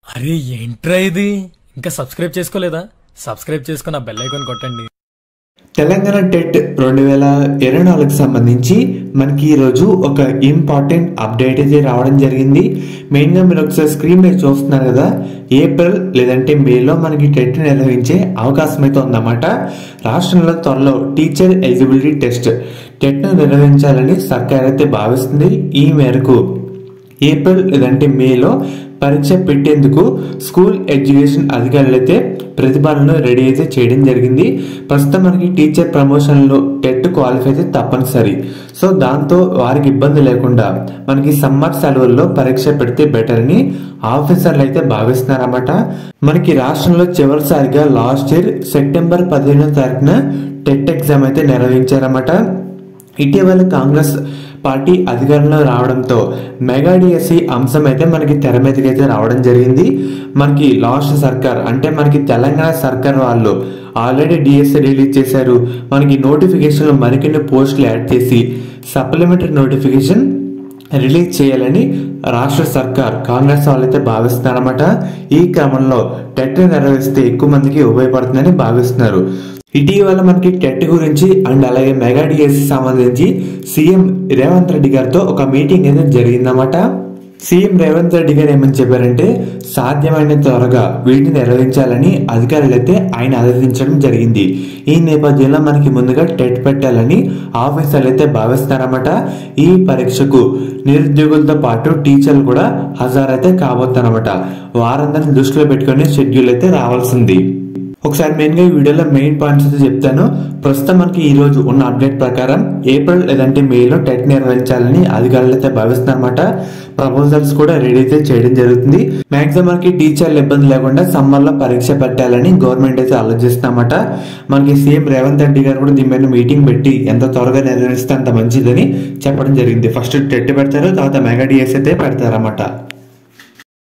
అరే ఏంట్రా ఇది ఇంకా సబ్స్క్రైబ్ చేసుకోలేదా సబ్స్క్రైబ్ చేసుకున్న బెల్ ఐకాన్ కొట్టండి తెలంగాణ టెట్ రెండు వేల ఇరవై నాలుగుకి సంబంధించి మనకి ఈరోజు ఒక ఇంపార్టెంట్ అప్డేట్ అయితే రావడం జరిగింది మెయిన్గా మీరు ఒకసారి స్క్రీన్ మీద చూస్తున్నారు కదా ఏప్రిల్ లేదంటే మేలో మనకి టెట్ నిర్వహించే అవకాశం అయితే ఉందన్నమాట రాష్ట్రంలో త్వరలో టీచర్ ఎలిజిబిలిటీ టెస్ట్ టెట్ను నిర్వహించాలని సర్కార్ అయితే భావిస్తుంది ఈ మేరకు ఏప్రిల్ లేదంటే మేలో పరీక్ష పెట్టేందుకు స్కూల్ ఎడ్యుకేషన్ అధికారులు అయితే ప్రతిపాదనలు రెడీ అయితే చేయడం జరిగింది ప్రస్తుతం మనకి టీచర్ ప్రమోషన్లో టెట్ క్వాలిఫై అయితే తప్పనిసరి సో దాంతో వారికి ఇబ్బంది లేకుండా మనకి సమ్మర్ సెలవుల్లో పరీక్ష పెడితే బెటర్ అని ఆఫీసర్లు అయితే భావిస్తున్నారన్నమాట మనకి రాష్ట్రంలో చివరిసారిగా లాస్ట్ ఇయర్ సెప్టెంబర్ పదిహేనో తారీఖున టెట్ ఎగ్జామ్ అయితే నిర్వహించారన్నమాట ఇటీవల కాంగ్రెస్ పార్టీ అధికారంలో రావడంతో మెగా డిఎస్సి అంశం అయితే మనకి తెర మీదకి అయితే రావడం జరిగింది మనకి లాస్ట్ సర్కార్ అంటే మనకి తెలంగాణ సర్కార్ వాళ్ళు ఆల్రెడీ డిఎస్సి రిలీజ్ చేశారు మనకి నోటిఫికేషన్లో మరికొన్ని పోస్టులు యాడ్ చేసి సప్లిమెంటరీ నోటిఫికేషన్ రిలీజ్ చేయాలని రాష్ట్ర సర్కార్ కాంగ్రెస్ వాళ్ళైతే భావిస్తున్నారన్నమాట ఈ క్రమంలో టెట్ నిర్వహిస్తే ఎక్కువ మందికి ఉపయోగపడుతుందని భావిస్తున్నారు ఇటీవల మనకి టెట్ గురించి అండ్ అలాగే మెగా డిఎస్సి సంబంధించి సీఎం రేవంత్ రెడ్డి గారితో ఒక మీటింగ్ అయితే జరిగిందన్నమాట సీఎం రేవంత్ రెడ్డి గారు ఏమని చెప్పారంటే సాధ్యమైన త్వరగా వీటిని నిర్వహించాలని అధికారులు అయితే ఆయన ఆదేశించడం జరిగింది ఈ నేపథ్యంలో మనకి ముందుగా టెట్ పెట్టాలని ఆఫీసర్లు అయితే భావిస్తారన్నమాట ఈ పరీక్షకు నిరుద్యోగులతో పాటు టీచర్లు కూడా హాజరైతే కాబోతారన్నమాట వారందరిని దృష్టిలో పెట్టుకొని షెడ్యూల్ అయితే రావాల్సింది ఒకసారి మెయిన్ గా ఈ వీడియోలో మెయిన్ పాయింట్స్ అయితే చెప్తాను ప్రస్తుతం మనకి ఈ రోజు ఉన్న అప్డేట్ ప్రకారం ఏప్రిల్ లేదంటే మేలో టెట్ నిర్వహించాలని అధికారులు అయితే భావిస్తున్నారన్నమాట ప్రపోజల్స్ కూడా రెడీ అయితే చేయడం జరుగుతుంది మాక్సిమం మనకి టీచర్లు ఇబ్బంది లేకుండా సమ్మర్ లో పరీక్ష పెట్టాలని గవర్నమెంట్ అయితే ఆలోచిస్తున్నమాట మనకి సీఎం రేవంత్ రెడ్డి గారు కూడా దీని మీద మీటింగ్ పెట్టి ఎంత త్వరగా నిర్వహిస్తే అంత మంచిదని చెప్పడం జరిగింది ఫస్ట్ టెట్ పెడతారు తర్వాత మెగా డిఎస్ అయితే పెడతారన్నమాట